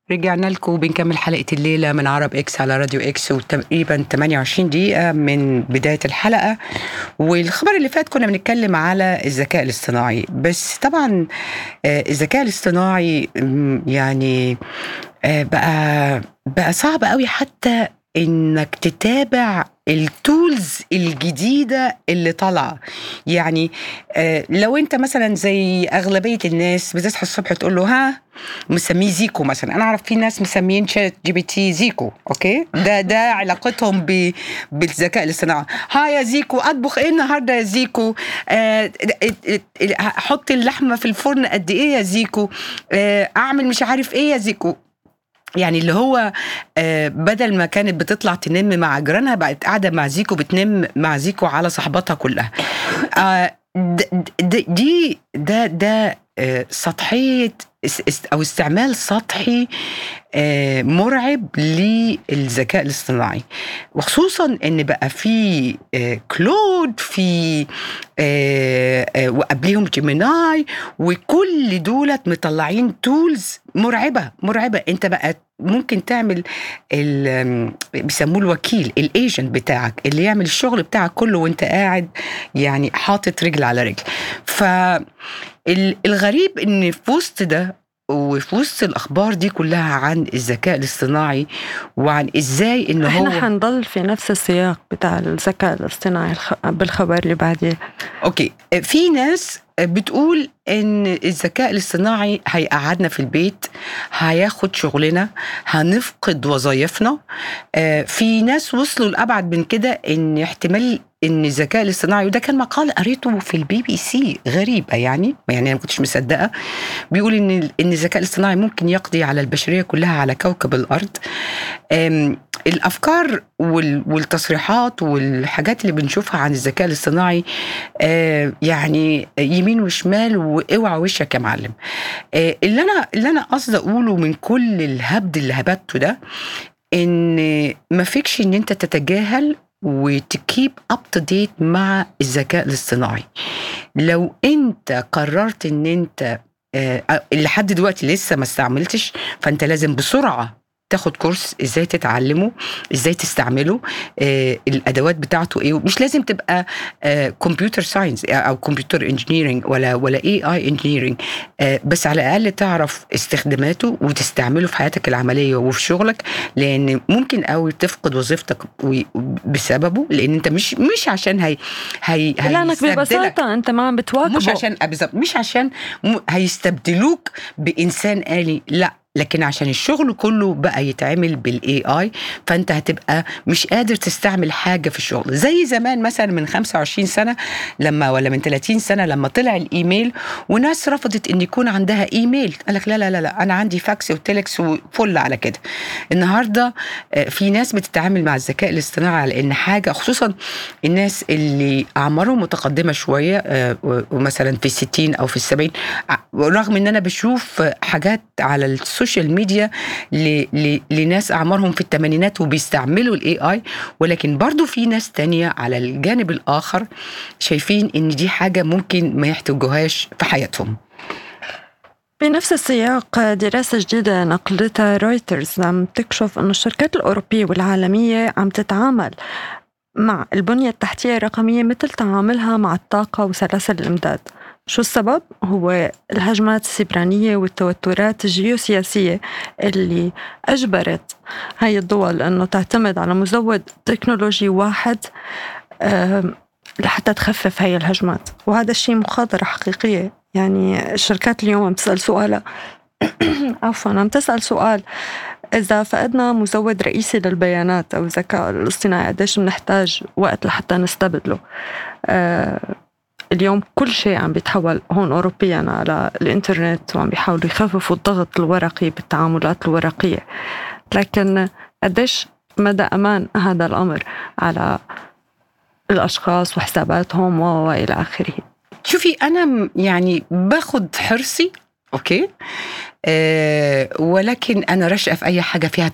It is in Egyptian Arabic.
رجعنا لكم وبنكمل حلقة الليلة من عرب إكس على راديو إكس وتقريبا 28 دقيقة من بداية الحلقة والخبر اللي فات كنا بنتكلم على الذكاء الاصطناعي بس طبعا آه، الذكاء الاصطناعي م، يعني آه، بقى بقى صعب قوي حتى انك تتابع التولز الجديده اللي طالعه يعني آه، لو انت مثلا زي اغلبيه الناس بتصحى الصبح تقول له ها مسميه زيكو مثلا انا اعرف في ناس مسميين شات جي بي تي زيكو اوكي ده ده علاقتهم ب بالذكاء الاصطناعي ها يا زيكو اطبخ ايه النهارده يا زيكو آه، احط اللحمه في الفرن قد ايه يا زيكو آه، اعمل مش عارف ايه يا زيكو يعني اللي هو آه، بدل ما كانت بتطلع تنم مع جيرانها بقت قاعده مع زيكو بتنم مع زيكو على صحباتها كلها آه، د- د- دي ده ده آه، سطحيه اس- است- او استعمال سطحي آه، مرعب للذكاء الاصطناعي وخصوصا ان بقى في آه، كلود في آه، آه، وقبليهم جيميناي وكل دولت مطلعين تولز مرعبه مرعبه انت بقى ممكن تعمل ال- بيسموه الوكيل الايجنت بتاعك اللي يعمل الشغل بتاعك كله وانت قاعد يعني حاطط رجل على رجل فالغريب ان في وسط ده وفي وسط الاخبار دي كلها عن الذكاء الاصطناعي وعن ازاي ان هو احنا حنضل في نفس السياق بتاع الذكاء الاصطناعي الخ- بالخبر اللي بعديه اوكي في ناس بتقول ان الذكاء الاصطناعي هيقعدنا في البيت هياخد شغلنا هنفقد وظائفنا آه، في ناس وصلوا لابعد من كده ان احتمال ان الذكاء الاصطناعي وده كان مقال قريته في البي بي سي غريبه يعني يعني انا ما كنتش مصدقه بيقول ان ان الذكاء الاصطناعي ممكن يقضي على البشريه كلها على كوكب الارض آم، الافكار وال- والتصريحات والحاجات اللي بنشوفها عن الذكاء الاصطناعي آه، يعني يمين وشمال واوعى وشك يا معلم آه، اللي انا اللي انا قصدي اقوله من كل الهبد اللي هبته ده ان ما فيكش ان انت تتجاهل وتكيب اب تو ديت مع الذكاء الاصطناعي لو انت قررت ان انت آه، لحد دلوقتي لسه ما استعملتش فانت لازم بسرعه تاخد كورس ازاي تتعلمه ازاي تستعمله آه الادوات بتاعته ايه مش لازم تبقى كمبيوتر ساينس او كمبيوتر انجينيرنج ولا ولا اي اي انجينيرنج بس على الاقل تعرف استخداماته وتستعمله في حياتك العمليه وفي شغلك لان ممكن قوي تفقد وظيفتك و- بسببه لان انت مش مش عشان هي هي لانك هيستبدلك. ببساطه انت ما عم بتواكبه مش عشان آه، بالظبط مش عشان م- هيستبدلوك بانسان آلي لا لكن عشان الشغل كله بقى يتعمل بالاي اي فانت هتبقى مش قادر تستعمل حاجه في الشغل زي زمان مثلا من 25 سنه لما ولا من 30 سنه لما طلع الايميل وناس رفضت ان يكون عندها ايميل قال لك لا لا لا لا انا عندي فاكس وتلكس وفل على كده النهارده آه، في ناس بتتعامل مع الذكاء الاصطناعي على ان حاجه خصوصا الناس اللي اعمارهم متقدمه شويه آه، و- ومثلا في الستين او في السبعين ع- رغم ان انا بشوف حاجات على السوشيال ميديا ل- ل- لناس اعمارهم في الثمانينات وبيستعملوا الاي اي ولكن برضو في ناس تانية على الجانب الاخر شايفين ان دي حاجه ممكن ما يحتاجوهاش في حياتهم بنفس السياق دراسة جديدة نقلتها رويترز عم تكشف أن الشركات الأوروبية والعالمية عم تتعامل مع البنية التحتية الرقمية مثل تعاملها مع الطاقة وسلاسل الإمداد شو السبب؟ هو الهجمات السبرانية والتوترات الجيوسياسية اللي أجبرت هاي الدول أنه تعتمد على مزود تكنولوجي واحد آم، لحتى تخفف هاي الهجمات وهذا الشيء مخاطرة حقيقية يعني الشركات اليوم عم تسأل سؤال عفوا عم تسأل سؤال إذا فقدنا مزود رئيسي للبيانات أو الذكاء الاصطناعي قديش بنحتاج وقت لحتى نستبدله آه اليوم كل شيء عم بيتحول هون أوروبيا على الإنترنت وعم بيحاولوا يخففوا الضغط الورقي بالتعاملات الورقية لكن قديش مدى أمان هذا الأمر على الأشخاص وحساباتهم و- وإلى آخره شوفي انا م- يعني باخد حرصي اوكي آه ولكن انا راشقه في اي حاجه فيها